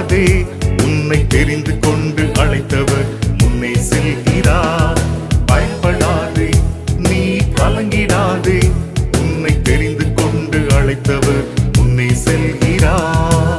பயப்படாதே உன்னை தெரிந்து கொண்டு அழைத்தவர் முன்னே செல்கிறார் பயப்படாதே நீ கலங்கிடாதே உன்னை தெரிந்து கொண்டு அழைத்தவர் முன்னே செல்கிறார்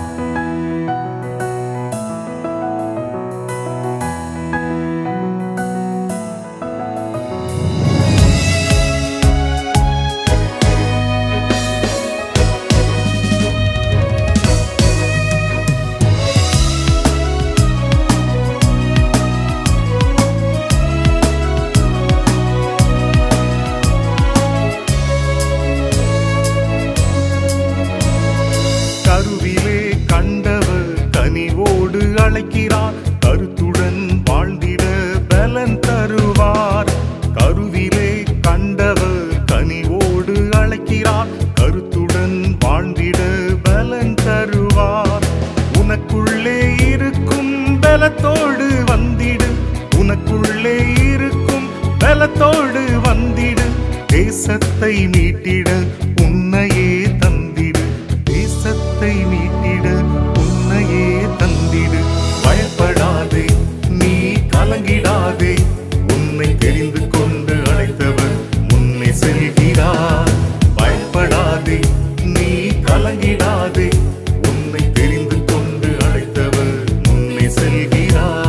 கருவிலே கண்டவர் கனிவோடு அழைக்கிறார் கருத்துடன் வாழ்ந்திட பலன் தருவார் கருவிலே கண்டவர் கனிவோடு அழைக்கிறார் கருத்துடன் வாழ்ந்திட பலன் தருவார் உனக்குள்ளே இருக்கும் பலத்தோடு வந்திடு உனக்குள்ளே இருக்கும் பலத்தோடு வந்திடு தேசத்தை மீட்டிட உன்னையே தந்திடு தேசத்தை மீட்டிட உன்னையே தந்திடு பயப்படாதே நீ கலங்கிடாதே உன்னை தெரிந்து கொண்டு அழைத்தவர் முன்னே செல்கிறார் பயப்படாதே நீ கலங்கிடாதே உன்னை தெரிந்து கொண்டு அழைத்தவர் முன்னே செல்கிறார்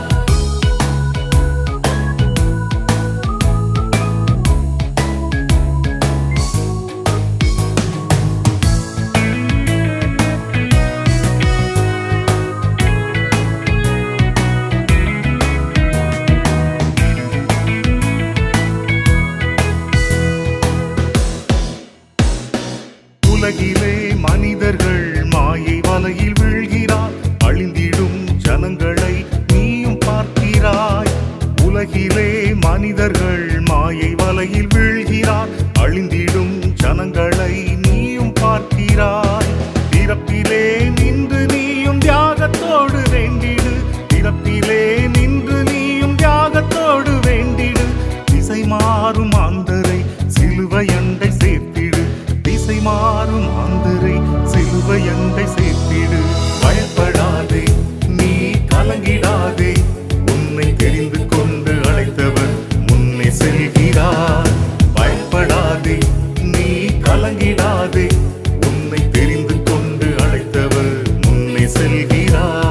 உலகிலே மனிதர்கள் மாயை வலையில் வீழ்கிறார் அழிந்திடும் ஜனங்களை நீயும் பார்க்கிறாய் உலகிலே மனிதர்கள் மாயை வலையில் வீழ்கிறார் அழிந்திடும் ஜனங்களை நீயும் பார்க்கிறாய் பிறப்பிலே நின்று நீயும் தியாகத்தோடு வேண்டிடு பிறப்பிலே நின்று நீயும் தியாகத்தோடு வேண்டிடு திசை மாறும் ஆந்தரை சிலுவையண்டை சேர்த்திடு திசை மாறும் ஆந்தரை சிலுவையண்டை சேர்த்திடு பயப்படாதே நீ கலங்கிடாதே உன்னை தெரிந்து கொண்டு அழைத்தவர் முன்னே செல்கிறார் பயப்படாதே நீ கலங்கிடாதே உன்னை தெரிந்து கொண்டு அழைத்தவர் முன்னே செல்கிறார்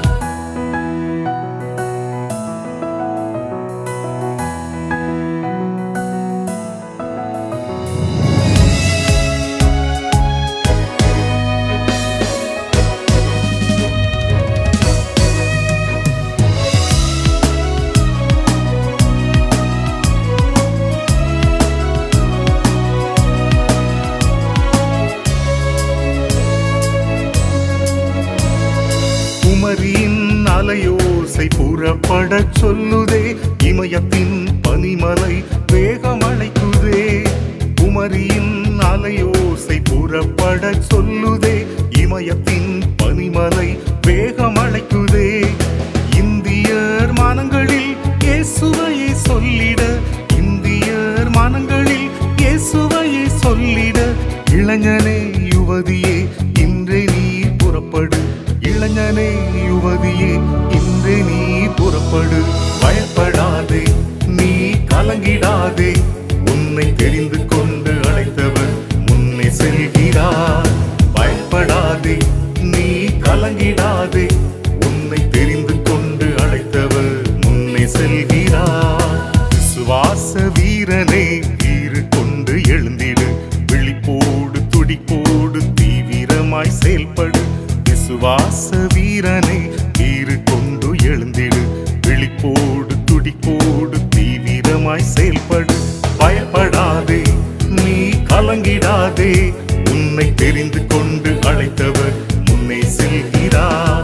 குமரியின் அலையோசை புறப்படச் சொல்லுதே இமயத்தின் பனிமலை வேகமழைக்குதே குமரியின் அலையோசை புறப்படச் சொல்லுதே இமயத்தின் பனிமலை வேகமழைக்குதே இந்தியர் மனங்களில் இயேசுவையை சொல்லிட இந்தியர் மனங்களில் இயேசுவையை சொல்லிட இளைஞனே யுவதியே இன்றே நீ புறப்படு இளைஞனே யுவதியே இன்றே நீ புறப்படு பயப்படாதே நீ கலங்கிடாதே உன்னை தெரிந்து கொண்டு அழைத்தவர் முன்னே செல்கிறார் பயப்படாதே நீ கலங்கிடாதே உன்னை தெரிந்து கொண்டு அழைத்தவர் முன்னே செல்கிறார் விசுவாச வீரனே வீறு கொண்டு எழுந்திடு விழிப்போடு துடிப்போடு தீவிரமாய் செயல்படு விசுவாச வீரனே வீறு கொண்டு எழுந்திடு விழிப்போடு துடிப்போடு தீவிரமாய் செயல்படு பயப்படாதே நீ கலங்கிடாதே உன்னை தெரிந்து கொண்டு அழைத்தவர் முன்னே செல்கிறார்